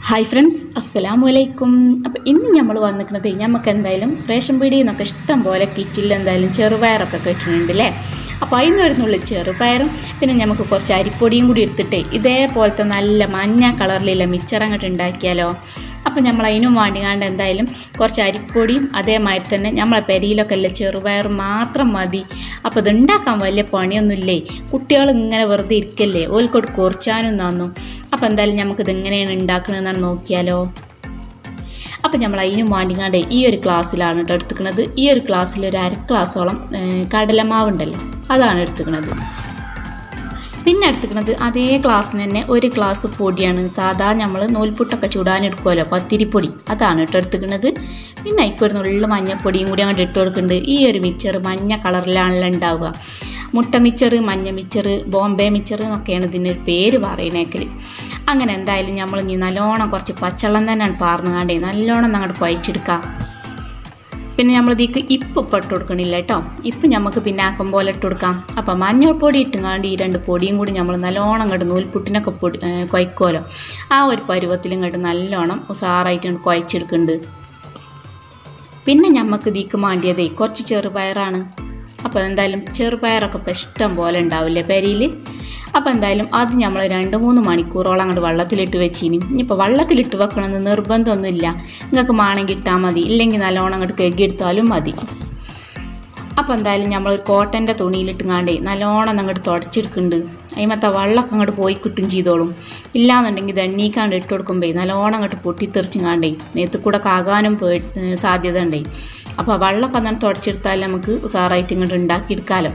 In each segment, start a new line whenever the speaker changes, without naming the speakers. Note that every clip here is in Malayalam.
ഹായ് ഫ്രണ്ട്സ് അസ്സലാമു അലൈക്കും അപ്പോൾ ഇന്ന് നമ്മൾ വന്നിരിക്കുന്നത് നമുക്ക് എന്തായാലും റേഷൻ പീടിയിൽ നിന്നൊക്കെ ഇഷ്ടം പോലെ കിറ്റിൽ എന്തായാലും ചെറുപയറൊക്കെ കിട്ടുന്നുണ്ട് അല്ലേ അപ്പോൾ അതിന് വരുന്നുള്ളൂ ചെറുപയറും പിന്നെ നമുക്ക് കുറച്ച് അരിപ്പൊടിയും കൂടി എടുത്തിട്ട് ഇതേപോലത്തെ നല്ല മഞ്ഞ കളറിലുള്ള മിച്ചർ അങ്ങോട്ട് ഉണ്ടാക്കിയാലോ അപ്പോൾ നമ്മൾ അതിനും വേണ്ടിങ്ങാണ്ട് എന്തായാലും കുറച്ച് അരിപ്പൊടിയും അതേമാതിരി തന്നെ നമ്മളെ പെരിയിലൊക്കെ അല്ലേ ചെറുപയർ മാത്രം മതി അപ്പോൾ ഇത് ഉണ്ടാക്കാൻ വലിയ പണിയൊന്നുമില്ലേ കുട്ടികൾ ഇങ്ങനെ വെറുതെ ഇരിക്കല്ലേ ഓൽക്കോട്ട് കുറച്ചാനും തന്നു അപ്പോൾ എന്തായാലും നമുക്കിത് എങ്ങനെയാണ് ഉണ്ടാക്കണമെന്നാണ് നോക്കിയാലോ അപ്പോൾ നമ്മൾ അതിനും വേണ്ടിങ്ങാണ്ട് ഈ ഒരു ക്ലാസ്സിലാണ് കേട്ടോ എടുത്തുക്കുന്നത് ഈ ഒരു ക്ലാസ്സിൽ ഒരു അര ക്ലാസ്സോളം കടലമാവുണ്ടല്ലോ അതാണ് എടുത്തുക്കുന്നത് പിന്നെ എടുത്തുക്കുന്നത് അതേ ക്ലാസ്സിന് തന്നെ ഒരു ഗ്ലാസ് പൊടിയാണ് സാധാ നമ്മൾ നൂൽപുട്ടൊക്കെ ചുടാനെടുക്കുമല്ലോ പത്തിരിപ്പൊടി അതാണ് കേട്ടോ എടുത്തുക്കുന്നത് പിന്നെ അതിക്കൊരു നുള്ള മഞ്ഞപ്പൊടിയും കൂടി അങ്ങോട്ട് ഇട്ട് കൊടുക്കുന്നുണ്ട് ഈ ഒരു മിച്ചർ മഞ്ഞ കളറിലാണല്ലോ ഉണ്ടാവുക മുട്ട മിച്ചർ മഞ്ഞ മിച്ചർ ബോംബെ മിച്ചർ എന്നൊക്കെയാണ് ഇതിൻ്റെ ഒരു പേര് പറയുന്നേക്കൽ അങ്ങനെ എന്തായാലും നമ്മൾ ഇനി നല്ലോണം കുറച്ച് പച്ചവെള്ളം തന്നെയാണ് പാർന്നുകാണ്ടേ നല്ലോണം അങ്ങോട്ട് കുഴച്ചെടുക്കാം പിന്നെ നമ്മൾ ഇതിക്ക് ഇപ്പ് ഇപ്പം ഇട്ട് കൊടുക്കണില്ല കേട്ടോ ഇപ്പ് നമുക്ക് പിന്നെ ആക്കം പോലെ ഇട്ട് കൊടുക്കാം അപ്പം മഞ്ഞൾപ്പൊടി ഇട്ടുങ്ങാണ്ട് ഈ രണ്ട് പൊടിയും കൂടി നമ്മൾ നല്ലോണം ഇങ്ങോട്ട് നൂൽപുട്ടിനൊക്കെ പൊടി കുഴക്കുമല്ലോ ആ ഒരു പരുവത്തിൽ ഇങ്ങോട്ട് നല്ലോണം ഉസാറായിട്ട് ഇങ്ങോട്ട് കുഴച്ചെടുക്കുന്നുണ്ട് പിന്നെ നമുക്ക് ഇതിക്ക് മാണ്ടിയതേ കുറച്ച് ചെറുപയറാണ് അപ്പോൾ എന്തായാലും ചെറുപയറൊക്കെ ഇപ്പം ഇഷ്ടം പോലെ ഉണ്ടാവില്ലേ പെരിയിൽ അപ്പോൾ എന്തായാലും അത് നമ്മൾ രണ്ട് മൂന്ന് മണിക്കൂറോളം അങ്ങോട്ട് വെള്ളത്തിലിട്ട് വെച്ചിനി ഇനിയിപ്പോൾ വെള്ളത്തിലിട്ട് വെക്കണമെന്ന് നിർബന്ധമൊന്നുമില്ല നിങ്ങൾക്ക് മാണെങ്കിൽ ഇട്ടാൽ മതി ഇല്ലെങ്കിൽ നല്ലോണം അങ്ങോട്ട് കെകിയെടുത്താലും മതി അപ്പോൾ എന്തായാലും നമ്മൾ ഒരു കോട്ടൻ്റെ തുണിയിലിട്ടുങ്ങാണ്ടേ നല്ലോണം അങ്ങോട്ട് തുടച്ചെടുക്കുന്നുണ്ട് അതിമത്തെ വെള്ളമൊക്കെ അങ്ങോട്ട് പോയി കിട്ടും ചെയ്തോളും ഇല്ലാന്നുണ്ടെങ്കിൽ ദണ്ണീക്കാണ്ട് ഇട്ട് കൊടുക്കുമ്പോൾ നല്ലോണം അങ്ങോട്ട് പൊട്ടിത്തെറിച്ചുങ്ങാണ്ടേ നേത്ത് കൂടെ കാകാനും പേ സാധ്യത ഉണ്ടേ അപ്പോൾ വെള്ളമൊക്കെ എന്നാൽ തുടച്ചെടുത്താൽ നമുക്ക് ഉസാറായിട്ട് ഇങ്ങോട്ട് ഉണ്ടാക്കിയെടുക്കാമല്ലോ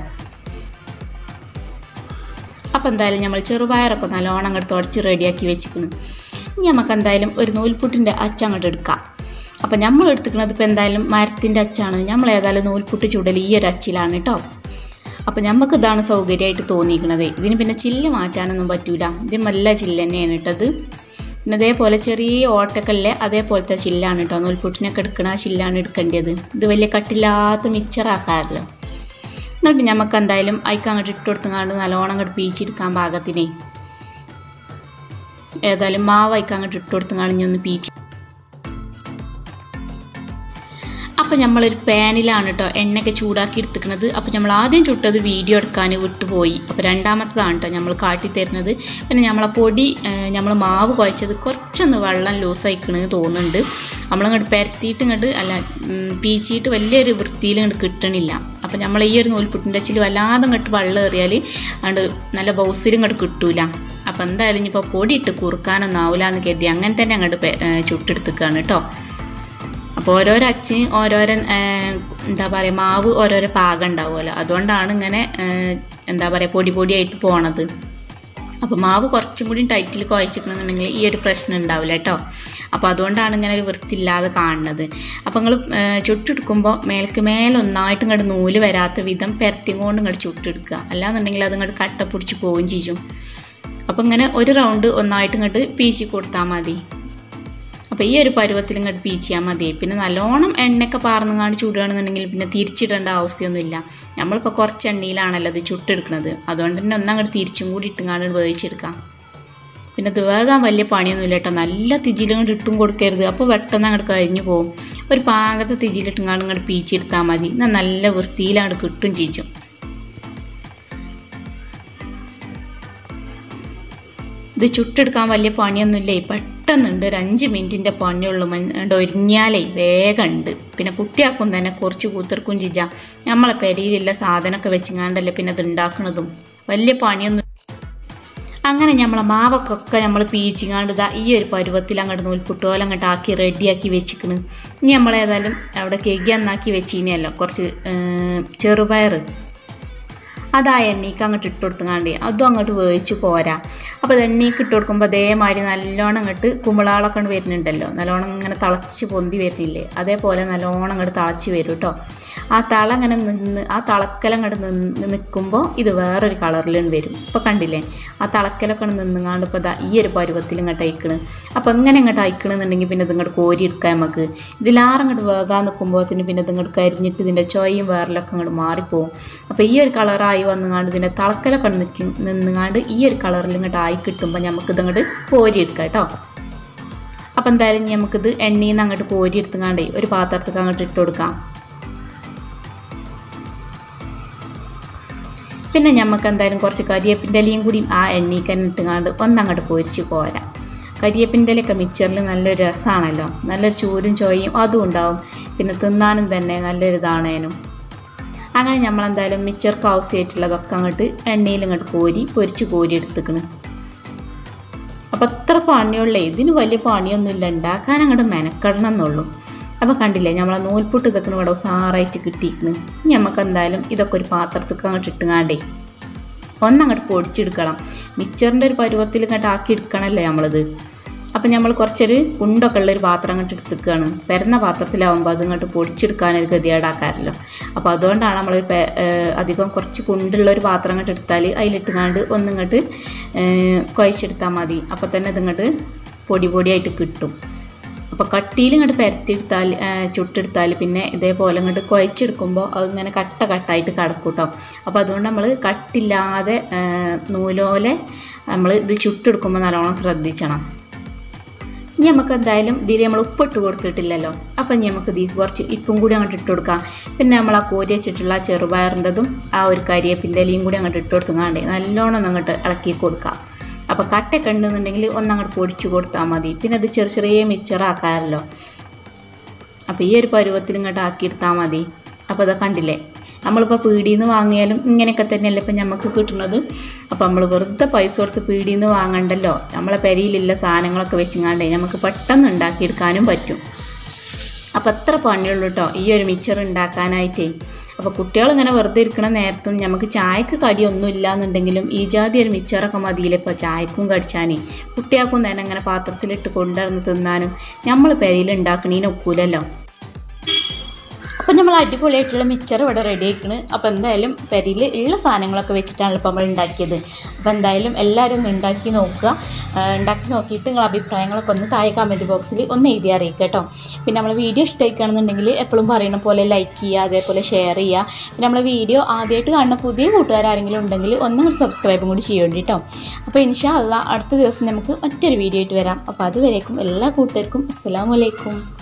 അപ്പോൾ എന്തായാലും നമ്മൾ ചെറുപയറൊക്കെ നല്ലോണം അങ്ങോട്ട് തുടച്ച് റെഡിയാക്കി വെച്ചിരിക്കുന്നു ഇനി നമുക്ക് എന്തായാലും ഒരു നൂൽപുട്ടിൻ്റെ അച്ച അങ്ങോട്ട് എടുക്കാം അപ്പോൾ നമ്മൾ എടുത്തിരിക്കുന്നത് ഇപ്പോൾ എന്തായാലും മരത്തിൻ്റെ അച്ചാണ് നമ്മൾ ഏതായാലും നൂൽപുട്ട് ചുടൽ ഈ ഒരു അച്ചിലാണ് കേട്ടോ അപ്പോൾ നമുക്ക് ഇതാണ് സൗകര്യമായിട്ട് തോന്നിയിരിക്കുന്നത് ഇതിന് പിന്നെ ചില്ല് മാറ്റാനൊന്നും പറ്റൂല ഇത് നല്ല ചില്ല് തന്നെയാണ് കേട്ടത് പിന്നെ അതേപോലെ ചെറിയ ഓട്ടക്കല്ലേ അതേപോലത്തെ ചില്ലാണ് കേട്ടോ നൂൽപുട്ടിനൊക്കെ എടുക്കണ ആ ചില്ലാണ് എടുക്കേണ്ടത് ഇത് വലിയ കട്ടില്ലാത്ത മിച്ചറാക്കാമല്ലോ എന്നിട്ട് നമുക്ക് എന്തായാലും അയക്ക് അങ്ങോട്ട് ഇട്ട് കൊടുത്തങ്ങാണ്ട് നല്ലോണം അങ്ങോട്ട് പീച്ചെടുക്കാൻ പാകത്തിനെ ഏതായാലും മാവ് അയക്ക് അങ്ങോട്ട് ഇട്ട് കൊടുത്തങ്ങാണ്ട് ഇനി ഒന്ന് പീച്ച് അപ്പോൾ നമ്മളൊരു പാനിലാണ് കേട്ടോ എണ്ണയൊക്കെ ചൂടാക്കി എടുത്തിക്കുന്നത് അപ്പോൾ നമ്മൾ ആദ്യം ചുട്ടത് വീഡിയോ എടുക്കാൻ വിട്ടുപോയി അപ്പോൾ രണ്ടാമത്തതാണ് കേട്ടോ നമ്മൾ കാട്ടിത്തരുന്നത് പിന്നെ നമ്മളെ പൊടി നമ്മൾ മാവ് കുഴച്ചത് കുറച്ചൊന്ന് വെള്ളം ലൂസായിക്കണെന്ന് തോന്നുന്നുണ്ട് നമ്മളിങ്ങോട്ട് പരത്തിയിട്ട് ഇങ്ങോട്ട് അല്ല പീച്ചിയിട്ട് വലിയൊരു വൃത്തിയിൽ ഇങ്ങോട്ട് കിട്ടണില്ല അപ്പോൾ നമ്മൾ ഈ ഒരു നൂൽപുട്ടിൻ്റെ അച്ചിൽ വല്ലാതെ ഇങ്ങോട്ട് വെള്ളം ഏറിയാൽ അതുകൊണ്ട് നല്ല ബൗസിൽ ഇങ്ങോട്ട് കിട്ടൂല അപ്പോൾ എന്തായാലും ഇനിയിപ്പോൾ പൊടി ഇട്ട് കുറുക്കാനൊന്നും ആവില്ല എന്ന് കരുതി അങ്ങനെ തന്നെ അങ്ങോട്ട് ചുട്ടെടുത്തേക്കാണ് കേട്ടോ അപ്പോൾ ഓരോരോ അച്ചിന് ഓരോരോ എന്താ പറയുക മാവ് ഓരോരോ പാകം ഉണ്ടാവുമല്ലോ അതുകൊണ്ടാണ് ഇങ്ങനെ എന്താ പറയുക പൊടി പൊടിയായിട്ട് പോണത് അപ്പോൾ മാവ് കുറച്ചും കൂടി ടൈറ്റിൽ കുഴച്ചിക്കണമെന്നുണ്ടെങ്കിൽ ഈ ഒരു പ്രശ്നം ഉണ്ടാവില്ല കേട്ടോ അപ്പോൾ അതുകൊണ്ടാണ് ഇങ്ങനെ ഒരു വൃത്തിയില്ലാതെ കാണുന്നത് അപ്പോൾ നിങ്ങൾ ചുട്ടെടുക്കുമ്പോൾ മേൽക്ക് മേലൊന്നായിട്ട് ഇങ്ങോട്ട് നൂല് വരാത്ത വിധം പെരത്തിയും കൊണ്ട് ഇങ്ങോട്ട് ചുട്ടെടുക്കുക അല്ലാന്നുണ്ടെങ്കിൽ അത് ഇങ്ങോട്ട് കട്ട പിടിച്ച് പോവുകയും ചെയ്യും അപ്പോൾ ഇങ്ങനെ ഒരു റൗണ്ട് ഒന്നായിട്ട് ഇങ്ങോട്ട് പീച്ചി കൊടുത്താൽ മതി അപ്പോൾ ഈ ഒരു പരുവത്തിൽ ഇങ്ങോട്ട് പീച്ചിയാൽ മതി പിന്നെ നല്ലോണം എണ്ണയൊക്കെ പാർന്നുങ്ങാണ്ട് ചൂടുകയാണെന്നുണ്ടെങ്കിൽ പിന്നെ തിരിച്ചിടേണ്ട ആവശ്യമൊന്നുമില്ല നമ്മളിപ്പോൾ കുറച്ച് എണ്ണയിലാണല്ലോ അത് ചുട്ടെടുക്കുന്നത് അതുകൊണ്ട് തന്നെ ഒന്നങ്ങോട്ട് തിരിച്ചും കൂടി ഇട്ടുങ്ങാണ്ട് വേവിച്ചെടുക്കാം പിന്നെ ഇത് വേകാൻ വലിയ പണിയൊന്നുമില്ല കേട്ടോ നല്ല തിജിലും ഇട്ടും കൊടുക്കരുത് അപ്പോൾ പെട്ടെന്ന് അങ്ങോട്ട് കഴിഞ്ഞു പോകും ഒരു പാകത്തെ തിജിലിട്ടുങ്ങാണ്ട് ഇങ്ങോട്ട് പീച്ചെടുത്താൽ മതി എന്നാൽ നല്ല വൃത്തിയിലങ്ങോട്ട് കിട്ടും ചീച്ചും ഇത് ചുട്ടെടുക്കാൻ വലിയ പണിയൊന്നുമില്ലേ പെട്ടെന്നുണ്ട് ഒരു അഞ്ച് മിനിറ്റിൻ്റെ പണിയുള്ളൂ മണ്ട് ഒരുങ്ങിയാലേ വേഗം ഉണ്ട് പിന്നെ കുട്ടിയാക്കും തന്നെ കുറച്ച് കൂത്തിർക്കും ചിജ നമ്മളെ പെരിയിലുള്ള സാധനമൊക്കെ വെച്ചിങ്ങാണ്ടല്ലേ പിന്നെ ഇത് ഉണ്ടാക്കണതും വലിയ പണിയൊന്നും അങ്ങനെ നമ്മളെ മാവൊക്കെ നമ്മൾ പീച്ചിങ്ങാണ്ട് ഇതാ ഈ ഒരു പരുവത്തിൽ അങ്ങോട്ട് നൂൽപുട്ടോല അങ്ങോട്ട് ആക്കി റെഡിയാക്കി വെച്ചിക്കണ് ഇനി നമ്മളേതായാലും അവിടെ കെഗി അന്നാക്കി വെച്ചിനല്ലോ കുറച്ച് ചെറുപയർ അത് ആ എണ്ണയ്ക്ക് അങ്ങോട്ട് ഇട്ട് കൊടുത്തുങ്ങാണ്ട് അതും അങ്ങോട്ട് വേവിച്ച് പോരാ അപ്പോൾ അത് എണ്ണയ്ക്ക് ഇട്ട് കൊടുക്കുമ്പോൾ അതേമാതിരി നല്ലോണം അങ്ങോട്ട് കുമിളാളൊക്കെ വരുന്നുണ്ടല്ലോ നല്ലോണം ഇങ്ങനെ തിളച്ച് പൊന്തി വരുന്നില്ലേ അതേപോലെ നല്ലോണം അങ്ങോട്ട് തിളച്ച് വരും കേട്ടോ ആ തള അങ്ങനെ നിന്ന് ആ തളക്കൽ അങ്ങോട്ട് നിന്ന് നിൽക്കുമ്പോൾ ഇത് വേറൊരു കളറിലും വരും ഇപ്പോൾ കണ്ടില്ലേ ആ തളക്കലൊക്കെ നിന്നുങ്ങാണ്ട് ഇപ്പോൾ ഇതാ ഈ ഒരു പരുവത്തിൽ ഇങ്ങോട്ട് അയക്കണ് അപ്പോൾ ഇങ്ങനെ ഇങ്ങോട്ട് അയക്കണമെന്നുണ്ടെങ്കിൽ പിന്നെ ഇത് ഇങ്ങോട്ട് കോരി എടുക്കാം നമുക്ക് ഇതിലാറ് അങ്ങോട്ട് വേകാൻ നിൽക്കുമ്പോഴത്തേന് പിന്നെ ഇത് ഇങ്ങോട്ട് കരിഞ്ഞിട്ട് ഇതിൻ്റെ ചൊയും വേറലൊക്കെ അങ്ങോട്ട് മാറിപ്പോവും അപ്പോൾ ഈ ഒരു കളറായി വന്നുങ്ങാണ്ട് ഇതിൻ്റെ തളക്കലൊക്കെ നിൽക്കി നിന്നുങ്ങാണ്ട് ഈ ഒരു കളറിൽ ഇങ്ങോട്ട് ആയി കിട്ടുമ്പോൾ നമുക്ക് ഇതങ്ങോട്ട് കോരി എടുക്കാം കേട്ടോ അപ്പോൾ എന്തായാലും ഇനി നമുക്കിത് എണ്ണയിൽ നിന്ന് അങ്ങോട്ട് കോരി എടുത്തുങ്ങാണ്ടേ ഒരു പാത്രത്തേക്ക് അങ്ങോട്ട് ഇട്ട് കൊടുക്കാം പിന്നെ നമുക്ക് എന്തായാലും കുറച്ച് കരിയേപ്പിൻ്റെ ഇലയും കൂടി ആ എണ്ണയിൽ തന്നെ ഇട്ടുങ്ങാണ്ട് ഒന്നങ്ങോട്ട് പൊരിച്ച് പോരാം കരിയേപ്പിൻ്റെ ഇലയൊക്കെ മിക്സറിൽ നല്ലൊരു രസമാണല്ലോ നല്ലൊരു ചൂരും ചോയും അതും ഉണ്ടാവും പിന്നെ തിന്നാനും തന്നെ നല്ലൊരു ഇതാണേനും അങ്ങനെ നമ്മളെന്തായാലും മിച്ചർക്ക് ആവശ്യമായിട്ടുള്ളതൊക്കെ അങ്ങോട്ട് എണ്ണയിൽ ഇങ്ങോട്ട് കോരി പൊരിച്ച് കോരി എടുത്തുക്കണ് അപ്പം അത്ര പണിയുള്ളേ ഇതിന് വലിയ പണിയൊന്നുമില്ല ഉണ്ടാക്കാൻ അങ്ങോട്ട് മെനക്കെടണം എന്നുള്ളൂ അപ്പോൾ കണ്ടില്ലേ നമ്മളെ നൂൽപുട്ട് ഇതൊക്കെ ഇവിടെ ഉസാറായിട്ട് കിട്ടിയിരിക്കുന്നു നമുക്ക് എന്തായാലും ഇതൊക്കെ ഒരു പാത്രത്തേക്ക് അങ്ങോട്ട് ഇട്ടുങ്ങാണ്ടേ ഒന്നങ്ങോട്ട് പൊടിച്ചെടുക്കണം മിച്ചറിൻ്റെ ഒരു പരുവത്തിൽ ഇങ്ങോട്ട് ആക്കി എടുക്കണമല്ലേ നമ്മളിത് അപ്പം നമ്മൾ കുറച്ചൊരു കുണ്ടൊക്കെ ഉള്ളൊരു പാത്രം അങ്ങോട്ട് എടുത്തുക്കുകയാണ് പെരുന്ന പാത്രത്തിലാവുമ്പോൾ അത് ഇങ്ങോട്ട് പൊടിച്ചെടുക്കാനൊരു ഗതികേടാക്കാറല്ലോ അപ്പോൾ അതുകൊണ്ടാണ് നമ്മൾ അധികം കുറച്ച് കുണ്ടുള്ള ഒരു പാത്രം അങ്ങോട്ട് എടുത്താൽ അതിലിട്ടുങ്ങാണ്ട് ഒന്നിങ്ങോട്ട് കുഴച്ചെടുത്താൽ മതി അപ്പോൾ തന്നെ ഇതിങ്ങോട്ട് പൊടി പൊടിയായിട്ട് കിട്ടും അപ്പോൾ കട്ടിയിൽ ഇങ്ങോട്ട് പരത്തിയെടുത്താൽ ചുട്ടെടുത്താൽ പിന്നെ ഇതേപോലെ ഇങ്ങോട്ട് കുഴച്ചെടുക്കുമ്പോൾ അത് ഇങ്ങനെ കട്ട കട്ടായിട്ട് കിടക്കും കേട്ടോ അപ്പോൾ അതുകൊണ്ട് നമ്മൾ കട്ടില്ലാതെ നൂലോലെ നമ്മൾ ഇത് ചുട്ടെടുക്കുമ്പോൾ നല്ലോണം ശ്രദ്ധിക്കണം ഇനി നമുക്ക് എന്തായാലും ഇതിൽ നമ്മൾ ഉപ്പിട്ട് കൊടുത്തിട്ടില്ലല്ലോ അപ്പം ഇനി നമുക്ക് ഇതിൽ കുറച്ച് ഇപ്പും കൂടി അങ്ങോട്ട് ഇട്ട് കൊടുക്കാം പിന്നെ നമ്മൾ ആ കോരി വെച്ചിട്ടുള്ള ചെറുപയറിൻ്റെതും ആ ഒരു കരിയേപ്പിൻ്റെ ഇലയും കൂടി അങ്ങോട്ട് ഇട്ട് കൊടുത്തുങ്ങാണ്ട് നല്ലോണം അങ്ങോട്ട് ഇളക്കി കൊടുക്കാം അപ്പോൾ കട്ടയൊക്കെ ഉണ്ടെന്നുണ്ടെങ്കിൽ ഒന്നങ്ങോട്ട് പൊടിച്ച് കൊടുത്താൽ മതി പിന്നെ അത് ചെറിയ ചെറിയ മിച്ചറാക്കാമല്ലോ അപ്പോൾ ഈ ഒരു പരുവത്തിൽ ഇങ്ങോട്ട് ആക്കിയെടുത്താൽ മതി അപ്പോൾ അത് കണ്ടില്ലേ നമ്മളിപ്പോൾ പീടിയിൽ നിന്ന് വാങ്ങിയാലും ഇങ്ങനെയൊക്കെ തന്നെയല്ലേ ഇപ്പം നമുക്ക് കിട്ടുന്നത് അപ്പോൾ നമ്മൾ വെറുതെ പൈസ കൊടുത്ത് പീടിയിൽ നിന്ന് വാങ്ങണ്ടല്ലോ നമ്മളെ പെരിയിലുള്ള സാധനങ്ങളൊക്കെ വെച്ചിങ്ങാണ്ടേ നമുക്ക് പെട്ടെന്ന് ഉണ്ടാക്കിയെടുക്കാനും പറ്റും അപ്പോൾ അത്ര പണിയുള്ളൂ കേട്ടോ ഈ ഒരു മിച്ചർ ഉണ്ടാക്കാനായിട്ടേ അപ്പോൾ കുട്ടികളിങ്ങനെ വെറുതെ ഇരിക്കണ നേരത്തും നമുക്ക് ചായക്ക് കടിയൊന്നും ഇല്ല എന്നുണ്ടെങ്കിലും ഈ ജാതി ഒരു മിച്ചറൊക്കെ മതിയില്ലേ ഇപ്പോൾ ചായക്കും കടിച്ചാനേ കുട്ടികൾക്കും തന്നെ അങ്ങനെ പാത്രത്തിലിട്ട് കൊണ്ടുവന്ന് തിന്നാനും നമ്മൾ പെരയിൽ ഉണ്ടാക്കണീന് ഒക്കൂലല്ലോ അപ്പം നമ്മൾ അടിപൊളിയായിട്ടുള്ള മിച്ചർ ഇവിടെ റെഡി ആയിക്കണ് അപ്പോൾ എന്തായാലും പെരിയിൽ ഉള്ള സാധനങ്ങളൊക്കെ വെച്ചിട്ടാണ് ഇപ്പോൾ നമ്മൾ ഉണ്ടാക്കിയത് അപ്പോൾ എന്തായാലും എല്ലാവരും ഒന്ന് ഉണ്ടാക്കി നോക്കുക ആ, ഉണ്ടാക്കി നോക്കിയിട്ട് നിങ്ങൾ അഭിപ്രായങ്ങളൊക്കെ ഒന്ന് താഴെ കമൻറ്റ് ബോക്സിൽ ഒന്ന് എഴുതി അറിയിക്കുക കേട്ടോ പിന്നെ നമ്മൾ വീഡിയോ ഇഷ്ടമായിക്കുകയാണെന്നുണ്ടെങ്കിൽ എപ്പോഴും പറയുന്ന പോലെ ലൈക്ക് ചെയ്യുക അതേപോലെ ഷെയർ ചെയ്യുക പിന്നെ നമ്മളെ വീഡിയോ ആദ്യമായിട്ട് കാണുന്ന പുതിയ കൂട്ടുകാരെങ്കിലും ഉണ്ടെങ്കിൽ ഒന്നും സബ്സ്ക്രൈബും കൂടി ചെയ്യേണ്ടി കേട്ടോ അപ്പോൾ ഇൻഷാ അല്ല അടുത്ത ദിവസം നമുക്ക് മറ്റൊരു വീഡിയോ ആയിട്ട് വരാം അപ്പോൾ അതുവരേക്കും എല്ലാ കൂട്ടുകാർക്കും അസ്സലാമു അലൈക്കും